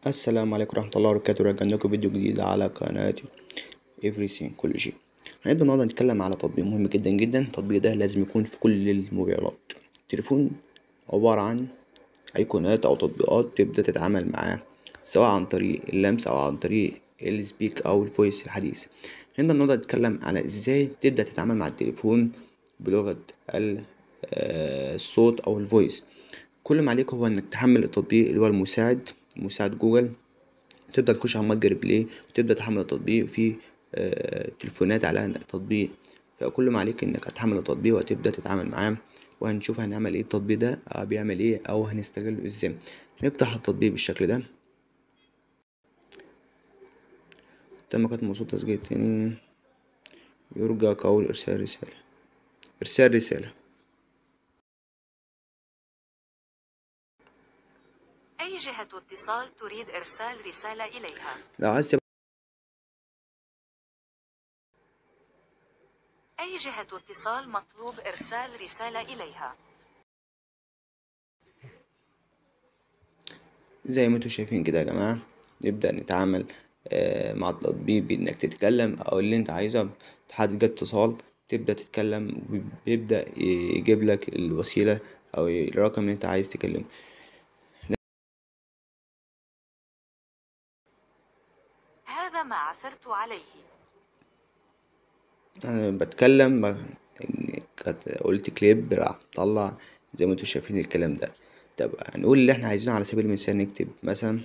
السلام عليكم ورحمة الله وبركاته رجعنا لكم فيديو جديد على قناة everything كل شيء هنبدأ النهاردة نتكلم على تطبيق مهم جدا جدا التطبيق ده لازم يكون في كل الموبايلات التليفون عبارة عن أيقونات أو تطبيقات تبدأ تتعامل معاه سواء عن طريق اللمس أو عن طريق السبيك أو الفويس الحديث هنبدأ النهاردة نتكلم على ازاي تبدأ تتعامل مع التليفون بلغة الصوت أو الفويس كل ما عليك هو انك تحمل التطبيق اللي هو المساعد مساعد جوجل تبدأ تخش على متجر بلاي وتبدأ تحمل التطبيق وفي تليفونات على التطبيق فكل ما عليك انك هتحمل التطبيق وهتبدأ تتعامل معاه وهنشوف هنعمل ايه التطبيق ده بيعمل ايه او هنستغله ازاي نفتح التطبيق بالشكل ده تم كتب موصول تسجيل تاني يرجى قول ارسال رسالة ارسال رسالة أي جهة اتصال تريد إرسال رسالة إليها؟ لو عايز تبعت أي جهة اتصال مطلوب إرسال رسالة إليها؟ زي ما انتوا شايفين كده يا جماعة نبدأ نتعامل مع التطبيق بإنك تتكلم أو اللي أنت عايزه تحدد اتصال تبدأ تتكلم وبيبدأ يجيب لك الوسيلة أو الرقم اللي أنت عايز تكلمه هذا ما عثرت عليه أنا بتكلم إنك قلت كليب راح طلع زي ما انتوا شايفين الكلام ده طب هنقول اللي احنا عايزينه على سبيل المثال نكتب مثلا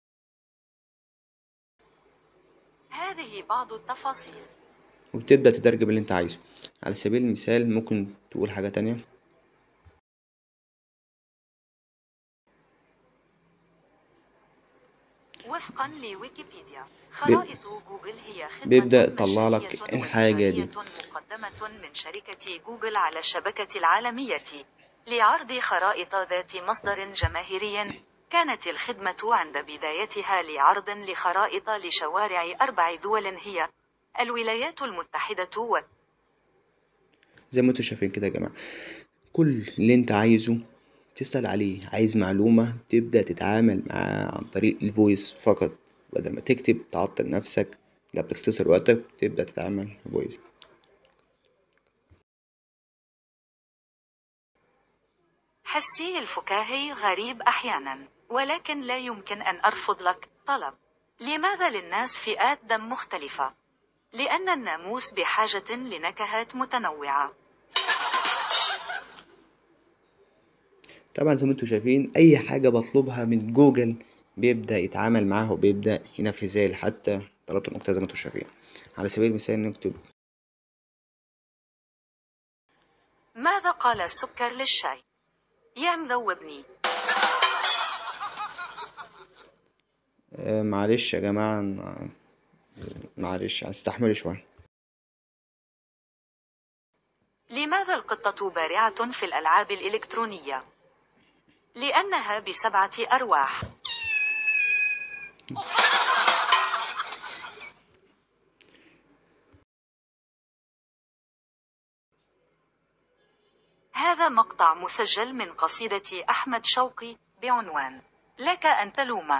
هذه بعض التفاصيل وبتبدأ تترجم اللي انت عايزه على سبيل المثال ممكن تقول حاجة تانية وفقا لويكيبيديا خرائط جوجل هي خدمة بيبدأ يطلع لك بشرية الحاجة دي. وإنشائية مقدمة من شركة جوجل على الشبكة العالمية لعرض خرائط ذات مصدر جماهيري كانت الخدمة عند بدايتها لعرض لخرائط لشوارع أربع دول هي الولايات المتحدة و زي ما انتوا شايفين كده يا جماعة كل اللي انت عايزه تسأل عليه عايز معلومة تبدأ تتعامل معاه عن طريق الفويس فقط بدل ما تكتب تعطل نفسك لا بتختصر وقتك تبدأ تتعامل فويس حسي الفكاهي غريب أحيانا ولكن لا يمكن أن أرفض لك طلب لماذا للناس فئات دم مختلفة؟ لأن الناموس بحاجة لنكهات متنوعة طبعا زي ما انتوا شايفين اي حاجة بطلبها من جوجل بيبدأ يتعامل معاها وبيبدأ ينفذها لي حتى طلبت النقطة زي ما انتوا شايفين على سبيل المثال نكتب ماذا قال السكر للشاي؟ يا مذوبني آه معلش يا جماعة أنا- معلش هستحمل شوية لماذا القطة بارعة في الألعاب الإلكترونية؟ لأنها بسبعة أرواح هذا مقطع مسجل من قصيدة أحمد شوقي بعنوان لك أن تلوم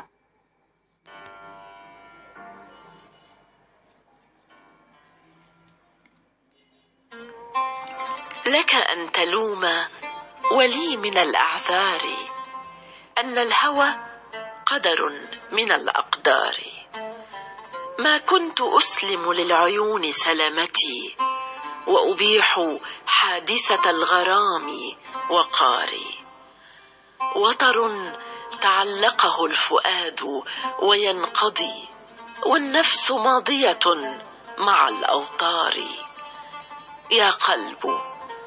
لك أن تلوم ولي من الأعذار أن الهوى قدر من الأقدار ما كنت أسلم للعيون سلامتي وأبيح حادثة الغرام وقاري وتر تعلقه الفؤاد وينقضي والنفس ماضية مع الأوطار يا قلب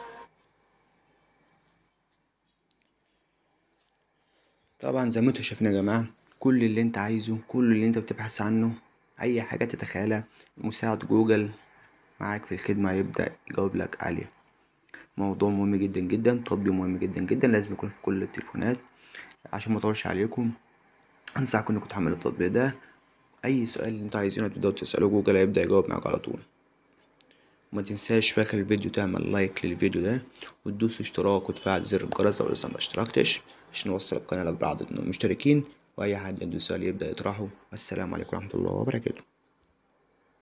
طبعا زي ما انتوا شايفين يا جماعة كل اللي انت عايزه كل اللي انت بتبحث عنه اي حاجة تتخيلها مساعد جوجل معاك في الخدمة هيبدأ يجاوب لك عليها موضوع مهم جدا جدا تطبيق مهم جدا جدا لازم يكون في كل التليفونات عشان ما اطولش عليكم انصحكم انكم تحملوا التطبيق ده اي سؤال انتوا عايزينه تبدأوا تسألوه جوجل هيبدأ يجاوب معاك على طول وما تنساش في اخر الفيديو تعمل لايك للفيديو ده وتدوس اشتراك وتفعل زر الجرس لو لسه ما اشتركتش عشان نوصل القناة لأكبر عدد من المشتركين وأي حد عنده سؤال يبدأ يطرحه والسلام عليكم ورحمة الله وبركاته